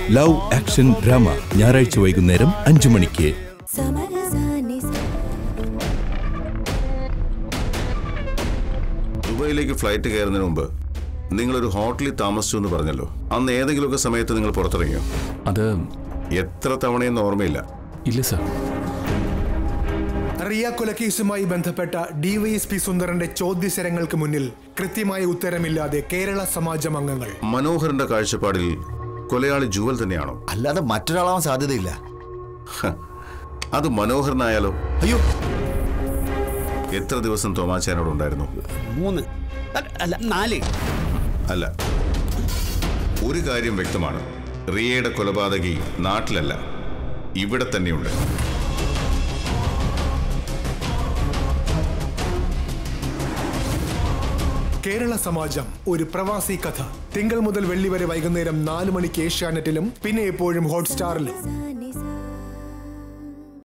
love action drama ഞായറാഴ്ച വൈകുന്നേരം അഞ്ചു മണിക്ക് ദുബായിലേക്ക് ഫ്ലൈറ്റ് കയറുന്നതിന് മുമ്പ് നിങ്ങളൊരു ഹോട്ടലിൽ താമസിച്ചു എന്ന് പറഞ്ഞല്ലോ അന്ന് ഏതെങ്കിലുമൊക്കെ സമയത്ത് നിങ്ങൾ പുറത്തിറങ്ങിയോ അത് എത്ര തവണയെന്ന് ഓർമ്മയില്ല ഇല്ല സർ റിയ കൊലക്കേസുമായി ബന്ധപ്പെട്ട ഡിവൈഎസ്പി സുന്ദരന്റെ ചോദ്യശരങ്ങൾക്ക് മുന്നിൽ കൃത്യമായ ഉത്തരമില്ലാതെ കേരള സമാജം അംഗങ്ങൾ മനോഹറിന്റെ കാഴ്ചപ്പാടിൽ കൊലയാളി ജുവൽ തന്നെയാണോ അല്ലാതെ മറ്റൊരാളാവാൻ സാധ്യതയില്ല ഹ, അത് മനോഹരനായാലോ അയ്യോ എത്ര ദിവസം തോമാച്ചാനോട് ഉണ്ടായിരുന്നു മൂന്ന് അല്ല, അല്ല നാല് അല്ല ഒരു കാര്യം വ്യക്തമാണ് റിയയുടെ കൊലപാതകി നാട്ടിലല്ല ഇവിടെ തന്നെയുണ്ട് കേരള സമാജം ഒരു പ്രവാസി കഥ തിങ്കൾ മുതൽ വെള്ളി വരെ വൈകുന്നേരം നാല് മണിക്ക് ഏഷ്യാനെറ്റിലും പിന്നെ എപ്പോഴും ഹോട്ട്സ്റ്റാറിലും